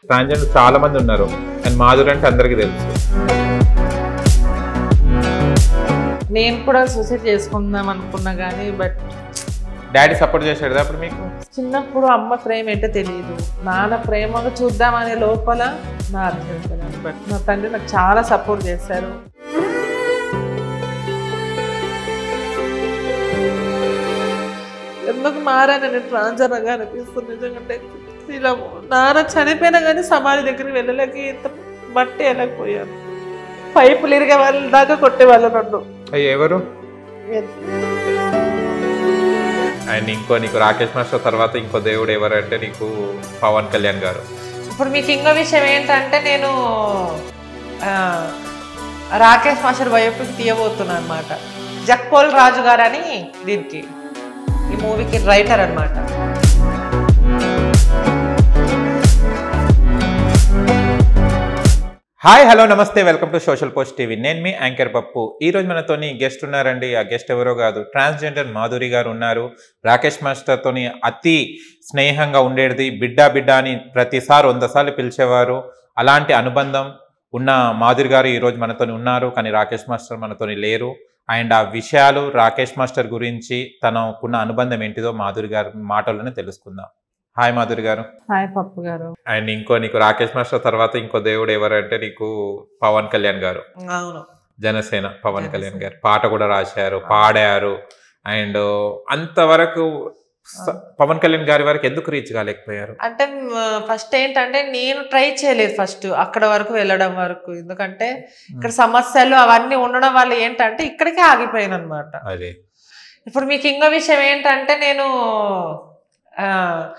Transgender చాలా మంది ఉన్నారు అండ్ మాధురి అంటే అందరికీ తెలుసు నేను కూడా సూసైడ్ చేసుకుందాం అనుకున్నా కానీ బట్ డాడీ సపోర్ట్ చేశాడు కదా అప్పుడు మీకు చిన్నప్పుడు అమ్మ ప్రేమ ఏంటో తెలియదు నాన్న ప్రేమగా చూద్దామనే లోపల నా అర్థం బట్ నా తండ్రి నాకు చాలా సపోర్ట్ చేశారు ఎందుకు మారానని ట్రాన్స్జర్గా అనిపిస్తుంది నిజంగా ఇలా నాన్న చనిపోయినా కానీ సమాధి దగ్గరికి వెళ్ళలేక ఇంత మట్టి వెళ్ళకపోయాను పైపులు ఇరిగే వాళ్ళ దాకా కొట్టేవాళ్ళు నన్ను అయ్యి ఎవరు అండ్ ఇంకో నీకు రాకేష్ మాస్టర్ తర్వాత ఇంకో దేవుడు ఎవరంటే నీకు పవన్ కళ్యాణ్ గారు ఇప్పుడు మీకు ఇంకో విషయం ఏంటంటే నేను ఆ, రాకేష్ మాస్టర్ బయోపిక్ తీయబోతున్నాను అనమాట జక్పోల్ రాజు గారు అని దీనికి ఈ మూవీకి రైటర్ అన్నమాట hi hello namaste welcome to social post TV నేను మీ యాంకర్ పప్పు ఈ రోజు మనతోని గెస్ట్ ఉన్నారండి ఆ గెస్ట్ ఎవరో కాదు ట్రాన్స్జెండర్ మాధురి గారు ఉన్నారు రాకేష్ మాస్టర్తోని అతి స్నేహంగా ఉండేది బిడ్డా బిడ్డా అని ప్రతిసారి వంద సార్లు పిలిచేవారు అలాంటి అనుబంధం ఉన్న మాధురి గారు ఈ రోజు మనతోని ఉన్నారు కానీ రాకేష్ మాస్టర్ మనతోని లేరు అండ్ ఆ విషయాలు రాకేష్ మాస్టర్ గురించి తనకున్న అనుబంధం ఏంటిదో మాధురి గారి మాటల్లోనే తెలుసుకుందాం హాయ్ మాధురి గారు హాయ్ పప్పు గారు అండ్ ఇంకో నీకు రాకేష్ మాస్టర్ తర్వాత ఇంకో దేవుడు ఎవరంటే నీకు పవన్ కళ్యాణ్ గారు అవును జనసేన పవన్ జనసేన. కళ్యాణ్ గారు పాట కూడా రాశారు పాడారు అండ్ అంతవరకు స- పవన్ కళ్యాణ్ గారి వరకు ఎందుకు రీచ్ కాలేకపోయారు అంటే ఫస్ట్ ఏంటంటే నేను ట్రై చేయలేదు ఫస్ట్ అక్కడ వరకు వెళ్ళడం వరకు ఎందుకంటే ఇక్కడ సమస్యలు అవన్నీ ఉండడం వల్ల ఏంటంటే ఇక్కడికే ఆగిపోయాను అనమాట అదే ఇప్పుడు మీకు ఇంకో విషయం ఏంటంటే నేను ఆ,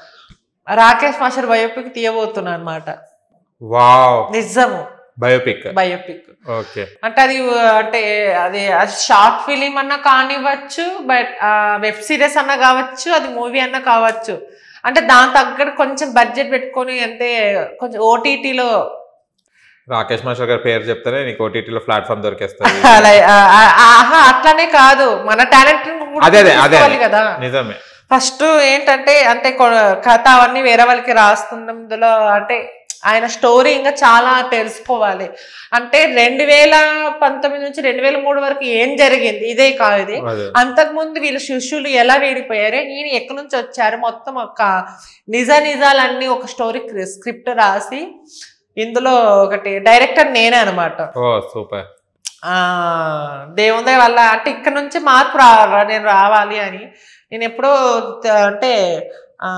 రాకేష్ మాస్టర్ బయోపిక్ తీయబోతున్నా అనమాట వావ్ నిజము బయోపిక్ బయోపిక్ ఓకే అంటే అది ఆ, అంటే అది అది షార్ట్ ఫిలిం అన్నా కానివ్వచ్చు బట్ వెబ్ సిరీస్ అన్నా కావచ్చు అది మూవీ అన్నా కావచ్చు అంటే దాని తగ్గట్టు కొంచెం బడ్జెట్ పెట్టుకొని అంటే కొంచెం ఓటీటీలో రాకేష్ మాస్టర్ గారి పేరు చెప్తేనే నీకు ఓటీటీలో ప్లాట్ఫామ్ దొరికేస్తుంది అలా ఆ, ఆ, ఆహా అట్లానే కాదు మన టాలెంట్ అదే అదే అదే కదా నిజమే ఫస్ట్ ఏంటంటే అంటే కొ- కథ అవన్నీ వేరే వాళ్ళకి రాస్తున్నాం ఇందులో అంటే ఆయన స్టోరీ ఇంకా చాలా తెలుసుకోవాలి అంటే రెండు వేల పంతొమ్మిది నుంచి రెండు వేల మూడు వరకు ఏం జరిగింది ఇదే కాదు ఇది అదే అంతకుముందు వీళ్ళ శిష్యులు ఎలా వేడిపోయారు ఈయన ఎక్కడి నుంచి వచ్చారు మొత్తం ఒక నిజ నిజాలన్నీ ఒక స్టోరీ స్క్రిప్ట్ రాసి ఇందులో ఒకటి డైరెక్టర్ నేనే అనమాట ఓ సూపర్ ఆ దేవుందే వల్ల అంటే ఇక్కడ నుంచి మార్పు రా రా- నేను రావాలి అని నేను ఎప్పుడో త- అంటే ఆ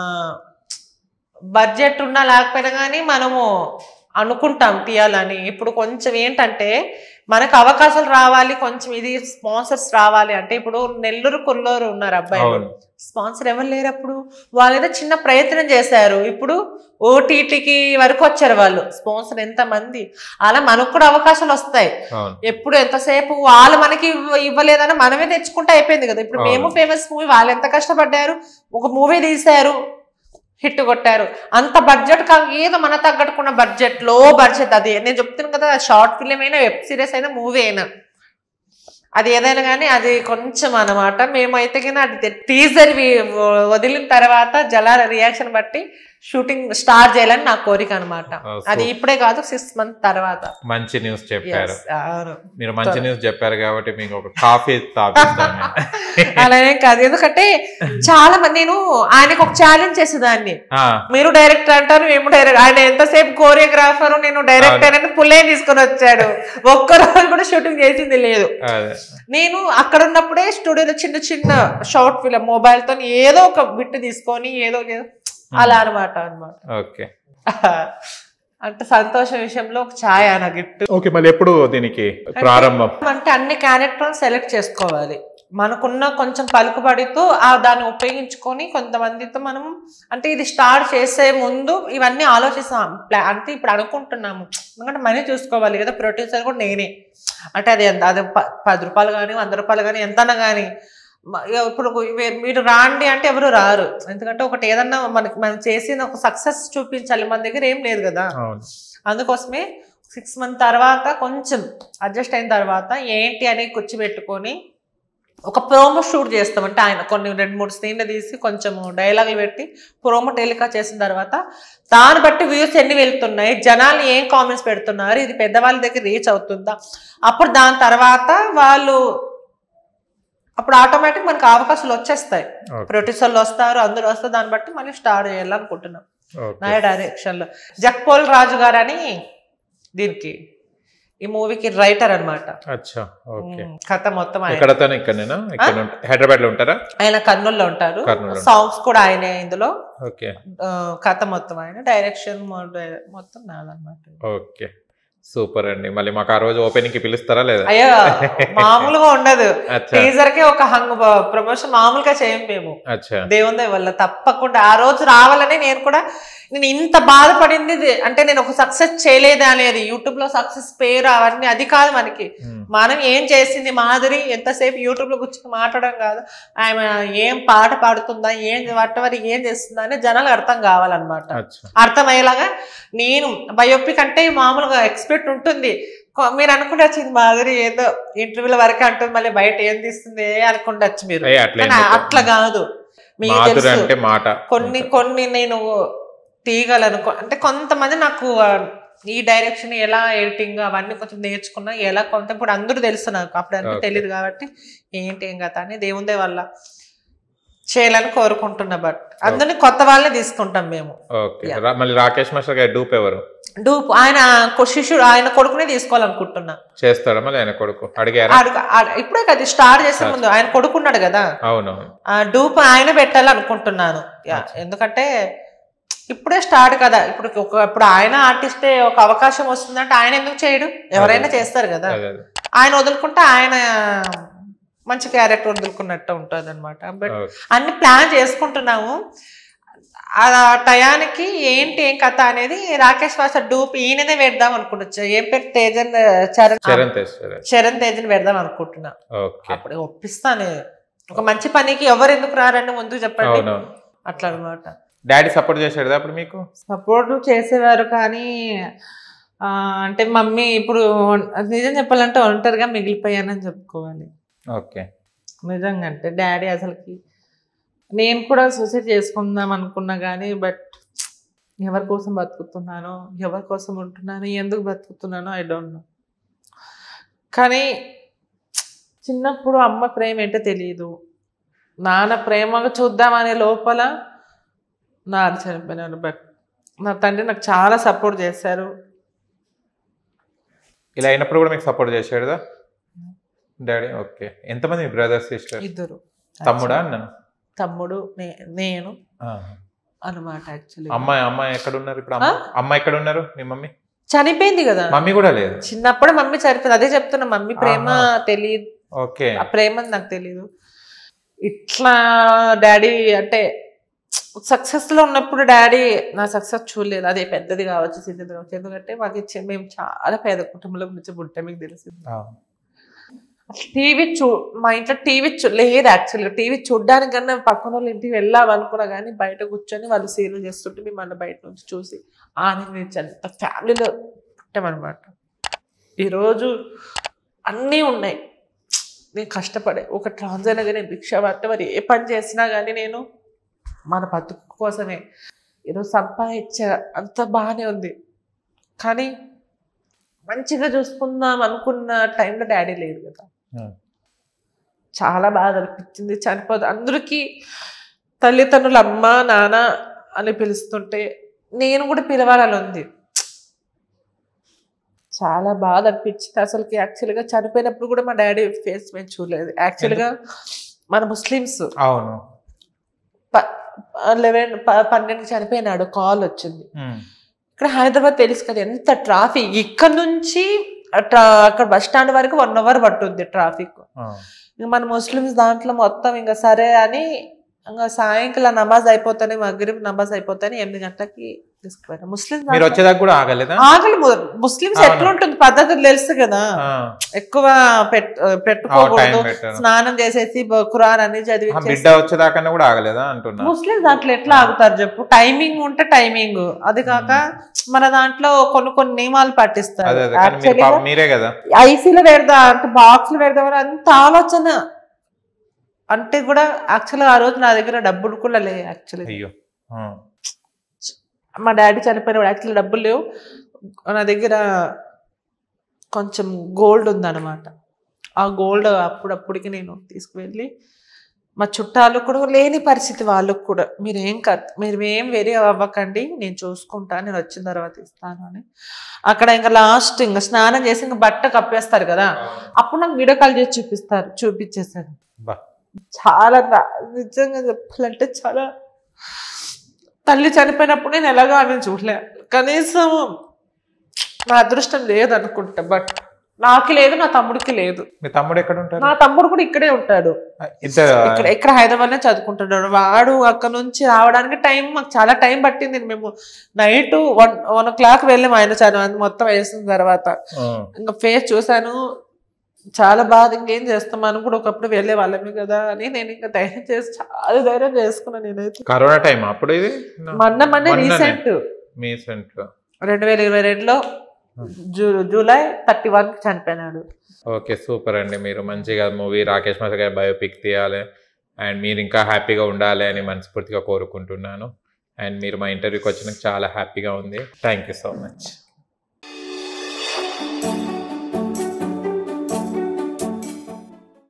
బడ్జెట్ ఉన్నా లేకపోయినా కానీ మనము అనుకుంటాం తీయాలని ఇప్పుడు కొంచెం ఏంటంటే మనకు అవకాశాలు రావాలి కొంచెం ఇది స్పాన్సర్స్ రావాలి అంటే ఇప్పుడు నెల్లూరు కొల్లూరు ఉన్నారు అబ్బాయిలు అవును స్పాన్సర్ ఎవరు లేరు అప్పుడు వాళ్ళు ఏదో చిన్న ప్రయత్నం చేశారు ఇప్పుడు ఓటీటీకి వరకు వచ్చారు వాళ్ళు స్పాన్సర్ ఎంత మంది అలా మనకు కూడా అవకాశాలు వస్తాయి అవును ఎప్పుడు ఎంతసేపు వాళ్ళు మనకి ఇవ్వ- ఇవ్వలేదని మనమే తెచ్చుకుంటే అయిపోయింది కదా ఇప్పుడు మేము అవును. ఫేమస్ మూవీ వాళ్ళు ఎంత కష్టపడ్డారు ఒక మూవీ తీశారు హిట్ కొట్టారు అంత బడ్జెట్ కాదు ఏదో మన తగ్గట్టుకున్న బడ్జెట్ లో బడ్జెట్ అది నేను చెప్తున్నాను కదా షార్ట్ ఫిలిం అయినా వెబ్ సిరీస్ అయినా మూవీ అయినా అది ఏదైనా కానీ అది కొంచెం అన్నమాట మేమైతే కానీ అది టీజర్ వదిలిన తర్వాత జలాల రియాక్షన్ బట్టి షూటింగ్ స్టార్ట్ చేయాలని నా కోరిక అనమాట Oh, అది so- ఇప్పుడే కాదు సిక్స్ మంత్ తర్వాత మంచి న్యూస్ చెప్పారు Yes, అవును మీరు మంచి న్యూస్ చెప్పారు కాబట్టి మీకు ఒక కాఫీ తాపిస్తాను అలానే కాదు ఎందుకంటే చాలా మంది నేను ఆయనకు ఒక ఛాలెంజ్ చేసేదాన్ని ఆ, మీరు డైరెక్టర్ అంటారు మేము డైరెక్టర్ ఆయన ఎంతసేపు కోరియోగ్రాఫర్ నేను డైరెక్టర్ అని పుల్లే తీసుకొని వచ్చాడు ఒక్క రోజు కూడా షూటింగ్ చేసింది లేదు అదే నేను అక్కడ ఉన్నప్పుడే స్టూడియోలో చిన్న చిన్న షార్ట్ ఫిలిం మొబైల్ తో ఏదో ఒక బిట్ తీసుకొని ఏదో ఏదో అలా అనమాట అనమాట ఓకే అంటే సంతోషం విషయంలో ఒక ఛాయ్ నా గిఫ్ట్ ఓకే మళ్ళీ ఎప్పుడు దీనికి ప్రారంభం అంటే అన్ని క్యారెక్టర్లు సెలెక్ట్ చేసుకోవాలి మనకున్న కొంచెం పలుకుబడితో ఆ దాన్ని ఉపయోగించుకొని కొంతమందితో మనం అంటే ఇది స్టార్ట్ చేసే ముందు ఇవన్నీ ఆలోచిస్తాం ప్లా అంటే ఇప్పుడు అనుకుంటున్నాము ఎందుకంటే మనీ చూసుకోవాలి కదా ప్రొడ్యూసర్ కూడా నేనే అంటే అది ఎంత అది ప- పది రూపాయలు కానీ వంద రూపాయలు కానీ ఎంతనా కానీ మ- ఇక ఇప్పుడు ఇవే- మీరు రాండి అంటే ఎవరు రారు ఎందుకంటే ఒకటి ఏదన్నా మనకి మనం చేసిన ఒక సక్సెస్ చూపించాలి మన దగ్గర ఏం లేదు కదా అవును అందుకోసమే సిక్స్ మంత్ తర్వాత కొంచెం అడ్జస్ట్ అయిన తర్వాత ఏంటి అని కూర్చోబెట్టుకొని ఒక ప్రోమో షూట్ చేస్తాం అంటే ఆయన కొన్ని రెండు మూడు సీన్లు తీసి కొంచెం డైలాగులు పెట్టి ప్రోమో టెలికాస్ట్ చేసిన తర్వాత దాన్ని బట్టి వ్యూస్ ఎన్ని వెళ్తున్నాయి జనాలు ఏం కామెంట్స్ పెడుతున్నారు ఇది పెద్దవాళ్ళ దగ్గర రీచ్ అవుతుందా అప్పుడు దాని తర్వాత వాళ్ళు అప్పుడు ఆటోమేటిక్ మనకు అవకాశాలు వచ్చేస్తాయి ఓకే ప్రొడ్యూసర్లు వస్తారు అందరూ వస్తారు దాన్ని బట్టి మళ్ళీ స్టార్ట్ చేయాలనుకుంటున్నాం ఓకే నా డైరెక్షన్ లో జక్పోల్ రాజు గారు అని దీనికి ఈ మూవీకి రైటర్ అన్నమాట అచ్చా ఓకే ఉమ్, కథ మొత్తం ఆయన ఎక్కడతో ఇక్కడనేనా ఇక్కడ హైదరాబాద్ లో ఉంటారా ఆయన కర్నూలులో ఉంటారు కర్నూలులో. సాంగ్స్ కూడా ఆయనే ఇందులో ఓకే ఆ, కథ మొత్తం ఆయన డైరెక్షన్ మొత్తం నాదన్నమాట ఓకే సూపర్ అండి మళ్ళీ మాకు ఆ రోజు ఓపెనింగ్ కి పిలుస్తారా లేదా అయ్యో మామూలుగా ఉండదు అచ్చా టీజర్ కే ఒక హంగ్ ప్రమోషన్ మామూలుగా చేయం మేము అచ్చా దేవుని దయ వల్ల తప్పకుండా ఆ రోజు రావాలని నేను కూడా నేను ఇంత బాధపడింది ఇది. అంటే నేను ఒక సక్సెస్ చేయలేదా అనేది యూట్యూబ్ లో సక్సెస్ పేరు అవన్నీ అది కాదు మనకి ఉమ్, మనం ఏం చేసింది మాధురి ఎంతసేపు యూట్యూబ్ లో కూర్చొని మాట్లాడడం కాదు ఆమె ఏం పాట పాడుతుందా ఏం వాటెవర్ ఏం చేస్తుందా అని జనాలకు అర్థం కావాలన్నమాట అచ్చా అర్థమయ్యేలాగా నేను బయోపిక్ అంటే మామూలుగా ఎక్స్పెక్ట్ ఉంటుంది కొ- మీరు అనుకుంటచ్చు ఇది మాధురి ఏదో ఇంటర్వ్యూల వరకే అంటుంది మళ్ళీ బయట ఏం తీస్తుంది అనుకుంటచ్చు మీరు అయ్య, అట్లా ఏం కానీ లేదు. అట్లా కాదు మీకు మాధురి తెలుసు అంటే మాట కొన్ని కొన్ని నేను తీయగలను అంటే కొంతమంది నాకు ఆ, ఈ డైరెక్షన్ ఎలా ఎడిటింగ్ అవన్నీ కొంచెం నేర్చుకున్నా ఎలా కొంత ఇప్పుడు అందరూ తెలుసు నాకు అప్పుడు అంతా Okay. తెలియదు కాబట్టి ఏంటి ఏం కదా అని దేవుందే వల్ల చేయాలని కోరుకుంటున్నా బట్ అందరిని కొత్త వాళ్ళని తీసుకుంటాం మేము ఓకే రా- మళ్ళీ రాకేష్ మాస్టర్ గారి డూప్ ఎవరు డూప్ ఆయన కొ- శిష్యుడు ఆయన కొడుకునే తీసుకోవాలనుకుంటున్నా చేస్తాడా మళ్ళీ ఆయన కొడుకు అడిగారా ఆడు- ఆడు- ఇప్పుడే కదా స్టార్ట్ చేసే ముందు ఆయన కొడుకున్నాడు కదా అవునవును ఆ డూప్ ఆయన పెట్టాలనుకుంటున్నాను యా, ఎందుకంటే ఇప్పుడే స్టార్ట్ కదా ఇప్పుడు ఒక ఇప్పుడు ఆయన ఆర్టిస్టే ఒక అవకాశం వస్తుందంటే ఆయన ఎందుకు చేయడు ఎవరైనా చేస్తారు కదా అదే అదే ఆయన వదులుకుంటే ఆయన మంచి క్యారెక్టర్ వదులుకున్నట్టు ఉంటుంది అనమాట బట్ ఓకే. అన్ని ప్లాన్ చేసుకుంటున్నాము ఆ టయానికి ఏంటి ఏం కథ అనేది రాకేష్ వాస డూప్ ఈయననే పెడదాం అనుకుంటా ఏం పేరు తేజన్ చరణ్ చరణ్ తేజ్ చరణ్ చరణ్ తేజన్ పెడదాం అనుకుంటున్నా ఓకే అప్పుడు ఒప్పిస్తాను ఒక మంచి పనికి ఎవరు ఎందుకు రారండి ముందు చెప్పండి అవునవును అట్లా అనమాట డాడీ సపోర్ట్ చేశాడు అప్పుడు మీకు సపోర్ట్ చేసేవారు కానీ ఆ, అంటే మమ్మీ ఇప్పుడు నిజం చెప్పాలంటే ఒంటరిగా మిగిలిపోయానని చెప్పుకోవాలి ఓకే నిజంగా అంటే డాడీ అసలుకి నేను కూడా సూసైడ్ చేసుకుందాం అనుకున్నా కానీ బట్ ఎవరి కోసం బతుకుతున్నానో ఎవరి కోసం ఉంటున్నానో ఎందుకు బతుకుతున్నానో ఐ డోంట్ నో కానీ చిన్నప్పుడు అమ్మ ప్రేమ ఏంటో తెలియదు నాన్న ప్రేమగా చూద్దామనే లోపల నాన్న చనిపోయినాడు బట్ నా తండ్రి నాకు చాలా సపోర్ట్ చేశారు ఇలా అయినప్పుడు కూడా మీకు సపోర్ట్ చేశాడుదా డాడీ ఓకే ఎంతమంది బ్రదర్స్ సిస్టర్ ఇద్దరు తమ్ముడా అన్నాను తమ్ముడు నే- నేను అనమాట యాక్చువల్లీ అమ్మాయి అమ్మాయి ఎక్కడ ఉన్నారు ఇప్పుడు అమ్మ అమ్మ ఎక్కడ ఉన్నారు మీ మమ్మీ చనిపోయింది కదా మమ్మీ కూడా లేదు చిన్నప్పుడు మమ్మీ చనిపోయింది అదే చెప్తున్నా మమ్మీ ప్రేమ ఆహా. తెలియదు ఓకే ఆ ప్రేమ నాకు తెలియదు ఇట్లా డాడీ అంటే సక్సెస్ లో ఉన్నప్పుడు డాడీ నా సక్సెస్ చూడలేదు అదే పెద్దది కావచ్చు చిన్నది కావచ్చు ఎందుకంటే మాకు ఇచ్చే మేము చాలా పేద కుటుంబంలో నుంచి పుట్టే మీకు తెలిసింది టీవీ చూ మా ఇంట్లో టీవీ చూ లేదు యాక్చువల్గా టీవీ చూడడానికన్నా పక్కన వాళ్ళ ఇంటికి వెళ్ళాం అనుకున్నా కానీ బయట కూర్చొని వాళ్ళు సీరియల్ చేస్తుంటే మేము మన బయట నుంచి చూసి ఆనందించి అంత ఫ్యామిలీలో పుట్టామన్నమాట ఈరోజు అన్నీ ఉన్నాయి నేను కష్టపడే ఒక ట్రాన్స్జెండర్ కానీ భిక్ష పట్ట మరి ఏ పని చేసినా కానీ నేను మన బతుకు కోసమే ఈరోజు సంపాదించా అంత బాగానే ఉంది కానీ మంచిగా చూసుకుందాం అనుకున్న టైంలో డాడీ లేడు కదా Hmm. చాలా బాధ అనిపించింది చనిపోదు అందరికీ తల్లిదండ్రులు అమ్మ నాన్న అని పిలుస్తుంటే నేను కూడా పిలవాలని ఉంది చాలా బాధ అనిపించింది అసలుకి యాక్చువల్గా చనిపోయినప్పుడు కూడా మా డాడీ ఫేస్ మేము చూడలేదు యాక్చువల్గా మన ముస్లిమ్స్ అవును లెవెన్ పన్నెండు చనిపోయినాడు కాల్ వచ్చింది ఉమ్. ఇక్కడ హైదరాబాద్ తెలుసు కదా ఎంత ట్రాఫిక్ ఇక్కడ నుంచి అట్లా అక్కడ బస్ స్టాండ్ వరకు వన్ అవర్ పట్టుద్ది ట్రాఫిక్ ఆ. ఇంక మన ముస్లిమ్స్ దాంట్లో మొత్తం ఇంకా సరే అని ఇంకా సాయంకాలం నమాజ్ అయిపోతానే మగ్రిబ్ నమాజ్ అయిపోతానే ఎనిమిది గంటలకి తీసుకుపోయారు ముస్లిమ్స్ మీరు వచ్చేదాకా కూడా ఆగలేదా ఆగలి ముస్లిమ్స్ అవును. ఎట్లుంటుంది పద్ధతులు తెలుసు కదా ఆ. ఎక్కువ పెట్ ఆ, టైం పెట్టుకోకూడదు పెట్టారు స్నానం చేసేసి బ- ఖురాన్ అని ఆ, చదివి బిడ్డ వచ్చేదాకా కూడా ఆగలేదా అంటున్నా ముస్లిం దాంట్లో ఎట్లా ఆగుతారు చెప్పు టైమింగ్ ఉంటే టైమింగ్ అది కాక మన దాంట్లో కొన్ని కొన్ని నియమాలు అదే పాటిస్తారు అదే కానీ మీరు Actually పాపం మీరే కదా ఐసీలో పెడదా అంటే బాక్స్ లో పెడదామని అంత ఆలోచన అంటే కూడా యాక్చువల్గా ఆ రోజు నా దగ్గర డబ్బులు కూడా లేవు యాక్చువల్లీ అయ్యో ఆ, మా డాడీ చనిపోయినప్పుడు యాక్చువల్లీ డబ్బులు లేవు నా దగ్గర కొంచెం గోల్డ్ ఉందన్నమాట ఆ గోల్డ్ అప్పుడప్పుడికి నేను తీసుకువెళ్ళి మా చుట్టాలు కూడా లేని పరిస్థితి వాళ్ళకు కూడా మీరు ఏం కట్ మీరు ఏం వేరే అవ్వకండి నేను చూసుకుంటాను నేను వచ్చిన తర్వాత ఇస్తాను అని అక్కడ ఇంకా లాస్ట్ ఇంకా స్నానం చేసి ఇంకా బట్ట కప్పేస్తారు కదా అప్పుడు నాకు వీడియో కాల్ చేసి చూపిస్తారు చూపించేస్తారు బా. చాలా నా- నిజంగా చెప్పాలంటే చాలా తల్లి చనిపోయినప్పుడు నేను ఎలాగో ఆమె చూడలే కనీసం నా అదృష్టం లేదు అనుకుంటా బట్ నాకు లేదు నా తమ్ముడికి లేదు మీ తమ్ముడు ఎక్కడ ఉంటారు నా తమ్ముడు కూడా ఇక్కడే ఉంటాడు ఇద్దరు ఇక్కడ ఇక్కడ హైదరాబాద్ లో చదువుకుంటున్నాడు వాడు అక్కడ నుంచి రావడానికి టైం మాకు చాలా టైం పట్టింది మేము night one one o'clock వెళ్ళాము ఆయన చదివి మొత్తం వేసిన తర్వాత ఆ, ఇంకా ఫేస్ చూశాను చాలా బాధ ఇంకేం చేస్తాం మనం కూడా ఒకప్పుడు వెళ్ళే వాళ్ళమే కదా అని నేను ఇంకా ధైర్యం చేసి చాలా ధైర్యం చేసుకున్నాను నేనైతే కరోనా టైం అప్పుడు ఇది మొన్న మొన్న మొన్ననే. రీసెంట్ మీ సెంట్ రెండు వేల ఇరవై రెండులో జూ జూలై థర్టీ వన్ చనిపోయినాడు ఓకే సూపర్ అండి మీరు మంచిగా మూవీ రాకేష్ మాస్టర్ గారి బయోపిక్ తీయాలి అండ్ మీరు ఇంకా హ్యాపీగా ఉండాలి అని మనస్ఫూర్తిగా కోరుకుంటున్నాను అండ్ మీరు మా ఇంటర్వ్యూకి వచ్చినందుకు చాలా హ్యాపీగా ఉంది థ్యాంక్ యూ సో మచ్